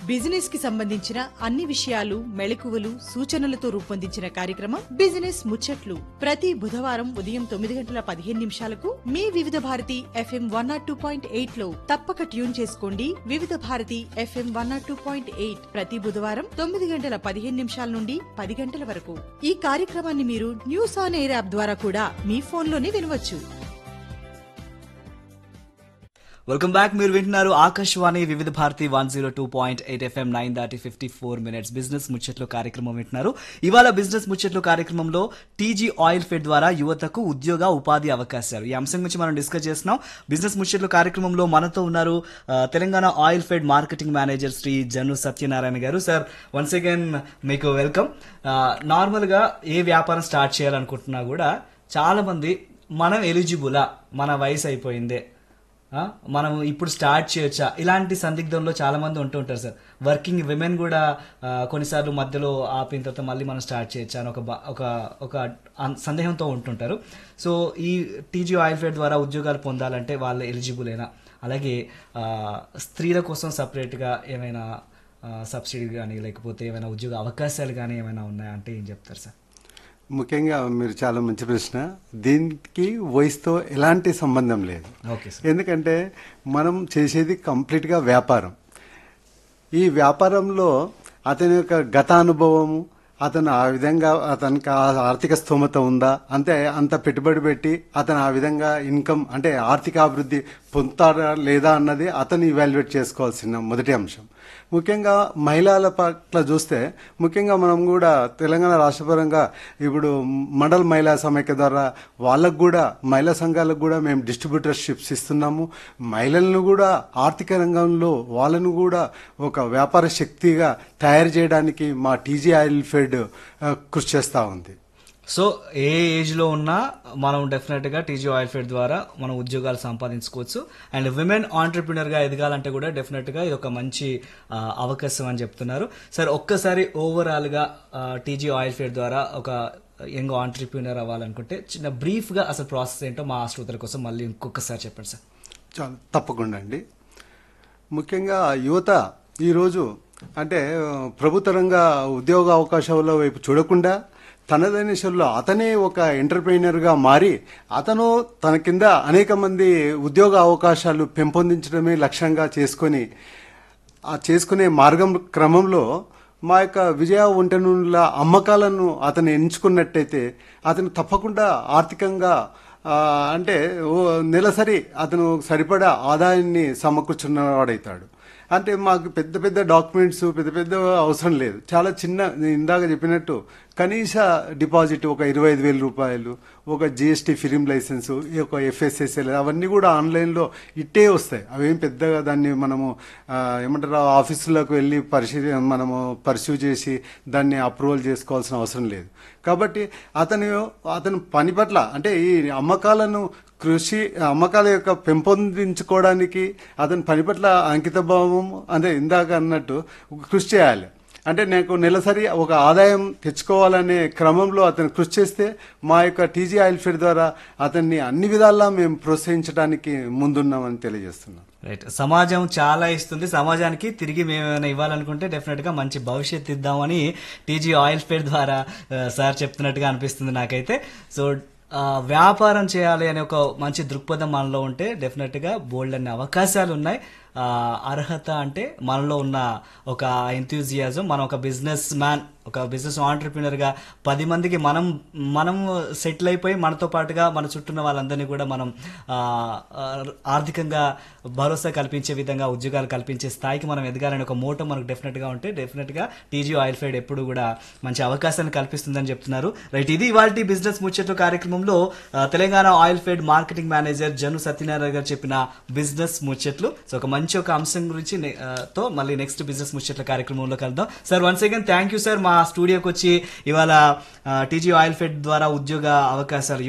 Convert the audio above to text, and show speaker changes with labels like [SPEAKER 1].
[SPEAKER 1] business కి సంబంధించిన అన్ని విషయాలు మెళకువలు సూచనలతో రూపొందించిన కార్యక్రమం బిజినెస్ ముచ్చట్లు ప్రతి బుధవారం ఉదయం తొమ్మిది గంటల పదిహేను నిమిషాలకు మీ Vividh Bharati FM one naught two point eight లో తప్పక ట్యూన్ చేసుకోండి Vividh Bharati FM one naught two point eight ప్రతి బుధవారం తొమ్మిది గంటల పదిహేను నిమిషాల నుండి పది గంటల వరకు ఈ కార్యక్రమాన్ని మీరు న్యూస్ ఆన్ ఎయిర్ యాప్ ద్వారా కూడా మీ ఫోన్లోనే వినవచ్చు
[SPEAKER 2] వెల్కమ్ బ్యాక్ మీరు వింటున్నారు Akashvani Vividh Bharati one zero two point eight FM nine దాటి ఫిఫ్టీ ఫోర్ మినిట్స్ బిజినెస్ ముచ్చట్లు కార్యక్రమం వింటున్నారు ఇవాళ బిజినెస్ ముచ్చట్లు కార్యక్రమంలో టీజీ ఆయిల్ ఫెడ్ ద్వారా యువతకు ఉద్యోగ ఉపాధి అవకాశాలు ఈ అంశం గురించి మనం డిస్కస్ చేస్తున్నాం బిజినెస్ ముచ్చట్లు కార్యక్రమంలో మనతో ఉన్నారు ఆ, Telangana oil fed marketing manager Shri Janu Satyanarayana గారు సార్ వన్స్ అగైన్ మీకు వెల్కమ్ నార్మల్ గా ఏ వ్యాపారం స్టార్ట్ చేయాలనుకుంటున్నా కూడా చాలా మంది మనం ఎలిజిబులా మన వయసు అయిపోయిందే ఆ, మనం ఇప్పుడు స్టార్ట్ చేయొచ్చా ఇలాంటి సందిగ్ధంలో చాలా మంది ఉంటూ ఉంటారు సార్ వర్కింగ్ విమెన్ కూడా ఆ, కొన్నిసార్లు మధ్యలో ఆపిన తర్వాత మళ్ళీ మనం స్టార్ట్ చేయొచ్చా అని ఒక బ- ఒక ఒక అన్- సందేహంతో ఉంటుంటారు సో ఈ టీజీ ఆయిల్ ఫెడ్ ద్వారా ఉద్యోగాలు పొందాలంటే వాళ్ళు ఎలిజిబులేనా అలాగే ఆ, స్త్రీల కోసం సపరేట్గా ఏమైనా సబ్సిడీ కానీ లేకపోతే ఏమైనా ఉద్యోగ అవకాశాలు కానీ ఏమైనా ఉన్నాయా అంటే ఏం చెప్తారు సార్
[SPEAKER 3] ముఖ్యంగా మీరు చాలా మంచి ప్రశ్న దీనికి వయసుతో ఎలాంటి సంబంధం లేదు
[SPEAKER 2] ఓకే సార్
[SPEAKER 3] ఎందుకంటే మనం చేసేది కంప్లీట్గా వ్యాపారం ఈ వ్యాపారంలో అతని యొక్క గత అనుభవము అతను ఆ విధంగా అతనికి ఆ ఆర్థిక స్తోమత ఉందా అంతే అంత పెట్టుబడి పెట్టి అతను ఆ విధంగా ఇన్కమ్ అంటే ఆర్థిక అభివృద్ధి పొందుతారా లేదా అన్నది అతను ఇవాల్యుయేట్ చేసుకోవాల్సిన మొదటి అంశం ముఖ్యంగా మహిళల పట్ల చూస్తే ముఖ్యంగా మనం కూడా తెలంగాణ రాష్ట్రపరంగా ఇప్పుడు మండల మహిళా సమైక్య ద్వారా వాళ్ళకు కూడా మహిళా సంఘాలకు కూడా మేము డిస్ట్రిబ్యూటర్షిప్స్ ఇస్తున్నాము మహిళలను కూడా ఆర్థిక రంగంలో వాళ్ళను కూడా ఒక వ్యాపార శక్తిగా తయారు చేయడానికి మా టీజీ ఆయిల్ ఫెడ్ ఆ, కృషి చేస్తూ ఉంది
[SPEAKER 2] సో ఏ ఏజ్ లో ఉన్నా మనం డెఫినెట్ గా టీజీ ఆయిల్ ఫెడ్ ద్వారా మనం ఉద్యోగాలు సంపాదించుకోవచ్చు అండ్ విమెన్ ఆంటర్ప్రినర్ గా ఎదగాలంటే కూడా డెఫినెట్ గా ఇది ఒక మంచి ఆ, అవకాశం అని చెప్తున్నారు సార్ ఒక్కసారి ఓవరాల్ గా టీజీ ఆయిల్ ఫెడ్ ద్వారా ఒక యంగ్ ఆంటర్ప్రినర్ అవ్వాలనుకుంటే చిన్న బ్రీఫ్ గా అసలు ప్రాసెస్ ఏంటో మా శ్రోతల కోసం మళ్ళీ ఇంకొకసారి చెప్పండి సార్
[SPEAKER 3] చాలా తప్పకుండా అండి ముఖ్యంగా యువత ఈరోజు అంటే ఆ, ప్రభుత్వ రంగ ఉద్యోగ అవకాశాల వైపు చూడకుండా తనదైన శైలిలో అతనే ఒక ఎంటర్ప్రైనర్గా మారి అతను తన కింద అనేక మంది ఉద్యోగ అవకాశాలు పెంపొందించడమే లక్ష్యంగా చేసుకొని ఆ చేసుకునే మార్గం క్రమంలో మా యొక్క విజయ ఒంట నూనెల అమ్మకాలను అతను ఎంచుకున్నట్టయితే అతను తప్పకుండా ఆర్థికంగా ఆ, అంటే ఓ నెలసరి అతను సరిపడా ఆదాయాన్ని సమకూర్చున్నవాడవుతాడు అంటే మాకు పెద్ద పెద్ద డాక్యుమెంట్స్ పెద్ద పెద్ద అవసరం లేదు చాలా చిన్న నేను ఇందాక చెప్పినట్టు కనీస డిపాజిట్ ఒక ఇరవై ఐదు వేల రూపాయలు ఒక జిఎస్టీ ఫిలిం లైసెన్స్ ఒక ఎఫ్ఎస్ఎస్ఎల్ అవన్నీ కూడా ఆన్లైన్లో ఇట్టే వస్తాయి అవేం పెద్దగా దాన్ని మనము ఆ, ఏమంటారు ఆఫీసులకు వెళ్ళి పరిశీలి మనము పర్సూ చేసి దాన్ని అప్రూవల్ చేసుకోవాల్సిన అవసరం లేదు కాబట్టి అతను అతను పని పట్ల అంటే ఈ అమ్మకాలను కృషి అమ్మకాల యొక్క పెంపొందించుకోవడానికి అతని పని పట్ల అంకిత భావం అంటే ఇందాక అన్నట్టు కృషి చేయాలి అంటే నాకు నెలసరి ఒక ఆదాయం తెచ్చుకోవాలనే క్రమంలో అతను కృషి చేస్తే మా యొక్క టీజీ ఆయిల్ ఫెడ్ ద్వారా అతన్ని అన్ని విధాలా మేము ప్రోత్సహించడానికి ముందున్నామని తెలియజేస్తున్నాం
[SPEAKER 2] రైట్ సమాజం చాలా ఇస్తుంది సమాజానికి తిరిగి మేము ఏమైనా ఇవ్వాలనుకుంటే డెఫినెట్ గా మంచి భవిష్యత్ ఇద్దామని టీజీ ఆయిల్ ఫేర్ ద్వారా ఆ, సార్ చెప్తున్నట్టుగా అనిపిస్తుంది నాకైతే సో ఆ, వ్యాపారం చేయాలి అనే ఒక మంచి దృక్పథం మనలో ఉంటే డెఫినెట్ గా బోల్డ్ అనే అవకాశాలు ఉన్నాయి ఆ, అర్హత అంటే మనలో ఉన్న ఒక ఎంతూజియాజం మనం ఒక బిజినెస్ మ్యాన్ ఒక బిజినెస్ ఆంటర్ప్రినర్ గా పది మందికి మనం మనం సెటిల్ అయిపోయి మనతో పాటుగా మన చుట్టూ ఉన్న వాళ్ళందరినీ కూడా మనం ఆ, ఆ, ఆర్థికంగా భరోసా కల్పించే విధంగా ఉద్యోగాలు కల్పించే స్థాయికి మనం ఎదగాలని ఒక మోటో మనకు డెఫినెట్ గా ఉంటే డెఫినెట్ గా టీజీ ఆయిల్ ఫైడ్ ఎప్పుడు కూడా మంచి అవకాశాన్ని కల్పిస్తుందని చెప్తున్నారు రైట్ ఇది ఇవాళ బిజినెస్ ముచ్చట్లు కార్యక్రమంలో ఆ, Telangana oil fed marketing manager Janu Satyanarayana గారు చెప్పిన బిజినెస్ ముచ్చట్లు సో ఒక మంచి ఒక అంశం గురించి నే- ఆ, తో మళ్ళీ నెక్స్ట్ బిజినెస్ ముచ్చట్ల కార్యక్రమంలో కలుద్దాం sir once again thank you sir మా స్టూడియోకి వచ్చి ఇవాళ టీజీ ఆయిల్ ఫెడ్ ద్వారా ఉద్యోగ అవకాశాలు